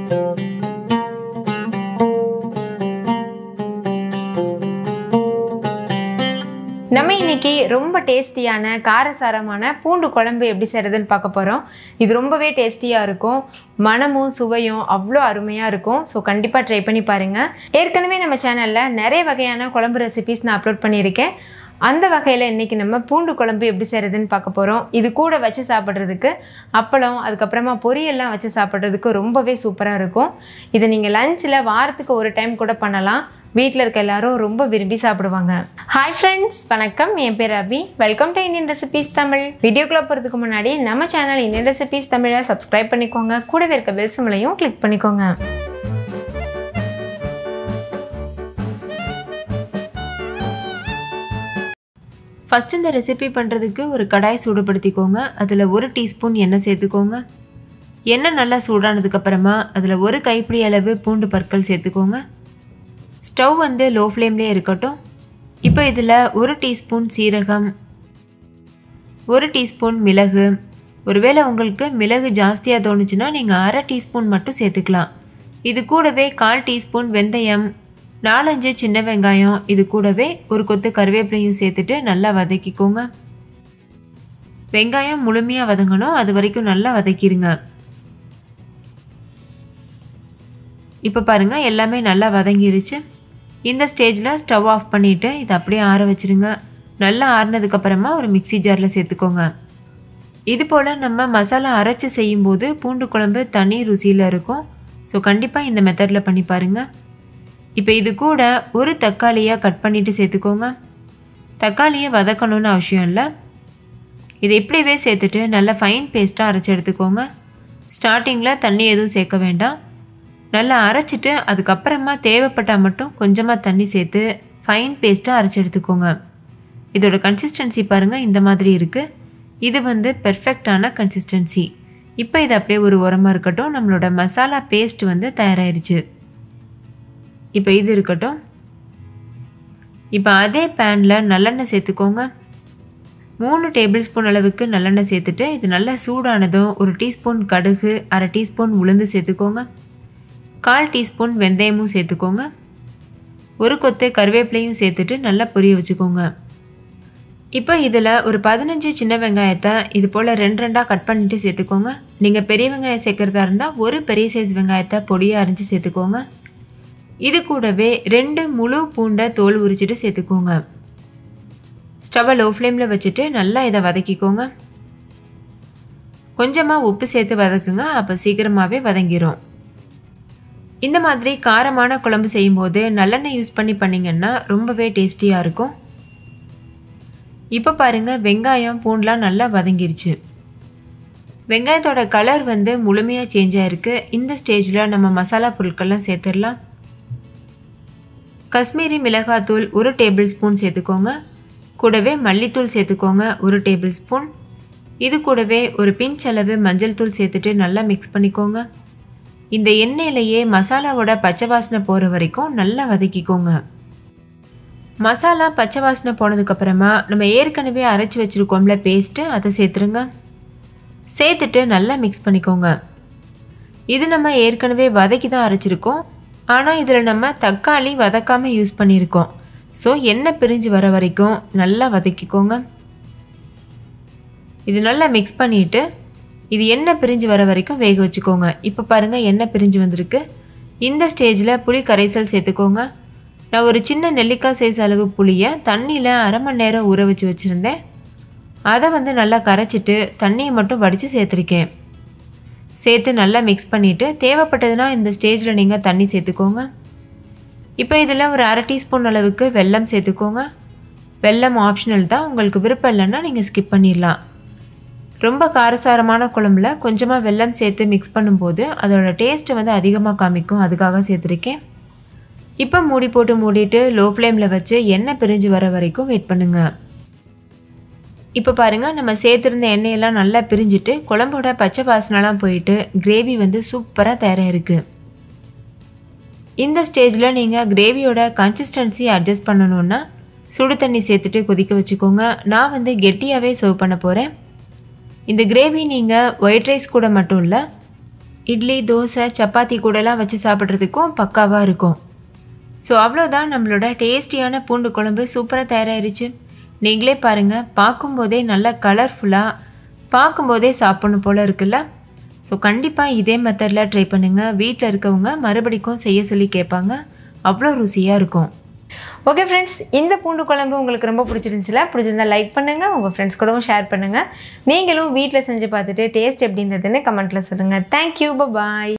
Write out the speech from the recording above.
நம்ம இன்னைக்கு ரொம்ப டேஸ்டியான காரசாரமான பூண்டு குழம்பு எப்படி செய்கிறதுன்னு பார்க்க போகிறோம் இது ரொம்பவே டேஸ்டியாக இருக்கும் மனமும் சுவையும் அவ்வளோ அருமையாக இருக்கும் ஸோ கண்டிப்பாக ட்ரை பண்ணி பாருங்கள் ஏற்கனவே நம்ம சேனலில் நிறைய வகையான குழம்பு ரெசிபிஸ் நான் அப்லோட் பண்ணியிருக்கேன் அந்த வகையில் இன்றைக்கி நம்ம பூண்டு குழம்பு எப்படி செய்கிறதுன்னு பார்க்க போகிறோம் இது கூட வச்சு சாப்பிட்றதுக்கு அப்பளம் அதுக்கப்புறமா பொரியல்லாம் வச்சு சாப்பிட்றதுக்கு ரொம்பவே சூப்பராக இருக்கும் இதை நீங்கள் லஞ்சில் வாரத்துக்கு ஒரு டைம் கூட பண்ணலாம் வீட்டில் இருக்க எல்லாரும் ரொம்ப விரும்பி சாப்பிடுவாங்க ஹாய் ஃப்ரெண்ட்ஸ் வணக்கம் என் பேர் Abhi welcome to Indian recipes Tamil வீடியோக்குள்ளே போகிறதுக்கு முன்னாடி நம்ம சேனல் இந்தியன் ரெசிபீஸ் தமிழை சப்ஸ்கிரைப் பண்ணிக்கோங்க கூடவே இருக்க பெல் சிம்லையும் கிளிக் பண்ணிக்கோங்க ஃபஸ்ட் இந்த ரெசிபி பண்ணுறதுக்கு ஒரு கடாய் சூடுபடுத்திக்கோங்க அதில் ஒரு டீஸ்பூன் எண்ணெய் சேர்த்துக்கோங்க எண்ணெய் நல்லா சூடானதுக்கப்புறமா அதில் ஒரு கைப்பிடி அளவு பூண்டு பற்கள் சேர்த்துக்கோங்க ஸ்டவ் வந்து லோ ஃப்ளேம்லேயே இருக்கட்டும் இப்போ இதில் ஒரு டீஸ்பூன் சீரகம் ஒரு டீஸ்பூன் மிளகு ஒருவேளை உங்களுக்கு மிளகு ஜாஸ்தியாக தோணுச்சுன்னா நீங்கள் அரை டீஸ்பூன் மட்டும் சேர்த்துக்கலாம் இது கூடவே கால் டீஸ்பூன் வெந்தயம் நாலஞ்சு சின்ன வெங்காயம் இது கூடவே ஒரு கொத்து கருவேப்பிலையும் சேர்த்துட்டு நல்லா வதக்கிக்கோங்க வெங்காயம் முழுமையாக வதங்கணும் அது வரைக்கும் நல்லா வதக்கிடுங்க இப்போ பாருங்கள் எல்லாமே நல்லா வதங்கிருச்சு இந்த ஸ்டேஜில் ஸ்டவ் ஆஃப் பண்ணிவிட்டு இதை அப்படியே ஆற வச்சுருங்க நல்லா ஆறினதுக்கப்புறமா ஒரு மிக்சி ஜாரில் சேர்த்துக்கோங்க இது போல் நம்ம மசாலா அரைச்சி செய்யும்போது பூண்டு குழம்பு தனி ருசியில் இருக்கும் ஸோ கண்டிப்பாக இந்த மெத்தடில் பண்ணி பாருங்கள் இப்போ இது கூட ஒரு தக்காளியாக கட் பண்ணிவிட்டு சேர்த்துக்கோங்க தக்காளியை வதக்கணும்னு அவசியம் இல்லை இதை இப்படியே சேர்த்துட்டு நல்லா ஃபைன் பேஸ்ட்டாக அரைச்சி எடுத்துக்கோங்க ஸ்டார்டிங்கில் தண்ணி எதுவும் சேர்க்க வேண்டாம் நல்லா அரைச்சிட்டு அதுக்கப்புறமா தேவைப்பட்டால் மட்டும் கொஞ்சமாக தண்ணி சேர்த்து ஃபைன் பேஸ்ட்டாக அரைச்சி எடுத்துக்கோங்க இதோட கன்சிஸ்டன்சி பாருங்கள் இந்த மாதிரி இருக்குது இது வந்து பெர்ஃபெக்டான கன்சிஸ்டன்சி இப்போ இது அப்படியே ஒரு உரமாக இருக்கட்டும் நம்மளோட மசாலா பேஸ்ட் வந்து தயாராகிருச்சு இப்போ இது இருக்கட்டும் இப்போ அதே பேனில் நல்லெண்ணெய் சேர்த்துக்கோங்க மூணு டேபிள் ஸ்பூன் அளவுக்கு நல்லெண்ணெய் சேர்த்துட்டு இது நல்லா சூடானதும் ஒரு டீஸ்பூன் கடுகு அரை டீஸ்பூன் உளுந்து சேர்த்துக்கோங்க கால் டீஸ்பூன் வெந்தயமும் சேர்த்துக்கோங்க ஒரு கொத்து கருவேப்பிலையும் சேர்த்துட்டு நல்லா பொரிய வச்சுக்கோங்க இப்போ இதில் ஒரு பதினஞ்சு சின்ன வெங்காயத்தை இது போல் ரெண்டு ரெண்டாக கட் பண்ணிவிட்டு சேர்த்துக்கோங்க நீங்கள் பெரிய வெங்காயம் சேர்க்குறதா இருந்தால் ஒரு பெரிய சைஸ் வெங்காயத்தை பொடியாக அரிஞ்சு சேர்த்துக்கோங்க இது கூடவே ரெண்டு முழு பூண்டை தோல் உரிச்சிட்டு சேர்த்துக்கோங்க ஸ்டவ்வை லோ ஃப்ளேமில் வச்சுட்டு நல்லா இதை வதக்கிக்கோங்க கொஞ்சமாக உப்பு சேர்த்து வதக்குங்க அப்போ சீக்கிரமாகவே வதங்கிரும் இந்த மாதிரி காரமான குழம்பு செய்யும்போது நல்லெண்ணெய் யூஸ் பண்ணி பண்ணிங்கன்னா ரொம்பவே டேஸ்டியாக இருக்கும் இப்போ பாருங்கள் வெங்காயம் பூண்டெலாம் நல்லா வதங்கிருச்சு வெங்காயத்தோட கலர் வந்து முழுமையாக சேஞ்ச் ஆகிருக்கு இந்த ஸ்டேஜில் நம்ம மசாலா பொருட்கள்லாம் சேர்த்துடலாம் காஷ்மீரி மிளகாத்தூள் ஒரு டேபிள் ஸ்பூன் சேர்த்துக்கோங்க கூடவே மல்லித்தூள் சேர்த்துக்கோங்க ஒரு டேபிள் ஸ்பூன் இது கூடவே ஒரு பிஞ்ச் அளவு மஞ்சள் தூள் சேர்த்துட்டு நல்லா மிக்ஸ் பண்ணிக்கோங்க இந்த எண்ணெயிலேயே மசாலாவோட பச்சை வாசனை போகிற வரைக்கும் நல்லா வதக்கிக்கோங்க மசாலா பச்சை வாசனை போனதுக்கப்புறமா நம்ம ஏற்கனவே அரைச்சி வச்சுருக்கோம்ல பேஸ்ட்டு அதை சேர்த்துருங்க சேர்த்துட்டு நல்லா மிக்ஸ் பண்ணிக்கோங்க இது நம்ம ஏற்கனவே வதக்கி தான் அரைச்சிருக்கோம் ஆனால் இதில் நம்ம தக்காளி வதக்காமல் யூஸ் பண்ணியிருக்கோம் ஸோ எண்ணெய் பிரிஞ்சு வர வரைக்கும் நல்லா வதக்கிக்கோங்க இது நல்லா மிக்ஸ் பண்ணிவிட்டு இது எண்ணெய் பிரிஞ்சு வர வரைக்கும் வேக வச்சுக்கோங்க இப்போ பாருங்கள் எண்ணெய் பிரிஞ்சு வந்திருக்கு இந்த ஸ்டேஜில் புளி கரைசல் சேர்த்துக்கோங்க நான் ஒரு சின்ன நெல்லிக்காய் சைஸ் அளவு புளியை தண்ணியில் அரை மணி நேரம் ஊற வச்சு வச்சுருந்தேன் அதை வந்து நல்லா கரைச்சிட்டு தண்ணியை மட்டும் வடித்து சேர்த்துருக்கேன் சேர்த்து நல்லா மிக்ஸ் பண்ணிவிட்டு தேவைப்பட்டதுன்னா இந்த ஸ்டேஜில் நீங்கள் தண்ணி சேர்த்துக்கோங்க இப்போ இதில் ஒரு அரை டீஸ்பூன் அளவுக்கு வெல்லம் சேர்த்துக்கோங்க வெல்லம் ஆப்ஷனல் தான் உங்களுக்கு விருப்பம் இல்லைன்னா நீங்கள் ஸ்கிப் பண்ணிடலாம் ரொம்ப காரசாரமான குழம்புல கொஞ்சமாக வெல்லம் சேர்த்து மிக்ஸ் பண்ணும்போது அதோட டேஸ்ட்டு வந்து அதிகமாக காமிக்கும் அதுக்காக சேர்த்துருக்கேன் இப்போ மூடி போட்டு மூடிட்டு லோ ஃப்ளேமில் வச்சு எண்ணெய் பிரிஞ்சு வர வரைக்கும் வெயிட் பண்ணுங்கள் இப்போ பாருங்கள் நம்ம சேர்த்துருந்த எண்ணெயெல்லாம் நல்லா பிரிஞ்சுட்டு குழம்போட பச்சை வாசனைலாம் போயிட்டு கிரேவி வந்து சூப்பராக தயாராக இருக்குது இந்த ஸ்டேஜில் நீங்கள் கிரேவியோட கன்சிஸ்டன்சி அட்ஜஸ்ட் பண்ணணுன்னா சுடு தண்ணி சேர்த்துட்டு கொதிக்க வச்சுக்கோங்க நான் வந்து கெட்டியாகவே சர்வ் பண்ண போகிறேன் இந்த கிரேவி நீங்கள் ஒயிட் ரைஸ் கூட மட்டும் இல்லை இட்லி தோசை சப்பாத்தி கூடலாம் வச்சு சாப்பிட்றதுக்கும் பக்காவாக இருக்கும் ஸோ அவ்வளோதான் நம்மளோட டேஸ்டியான பூண்டு குழம்பு சூப்பராக தயாராகிருச்சு நீங்களே பாருங்கள் பார்க்கும்போதே நல்லா கலர்ஃபுல்லாக பார்க்கும்போதே சாப்பிடணும் போல் இருக்குல்ல ஸோ கண்டிப்பாக இதே மெத்தடில் ட்ரை பண்ணுங்கள் வீட்டில் இருக்கவங்க மறுபடிக்கும் செய்ய சொல்லி கேட்பாங்க அவ்வளோ ருசியாக இருக்கும் ஓகே ஃப்ரெண்ட்ஸ் இந்த பூண்டு குழம்பு உங்களுக்கு ரொம்ப பிடிச்சிருந்துச்சுல பிடிச்சிருந்தா லைக் பண்ணுங்கள் உங்கள் ஃப்ரெண்ட்ஸ் கூடவும் ஷேர் பண்ணுங்கள் நீங்களும் வீட்டில் செஞ்சு பார்த்துட்டு டேஸ்ட் எப்படி இருந்ததுன்னு கமெண்ட்டில் சொல்லுங்கள் தேங்க்யூ பாய்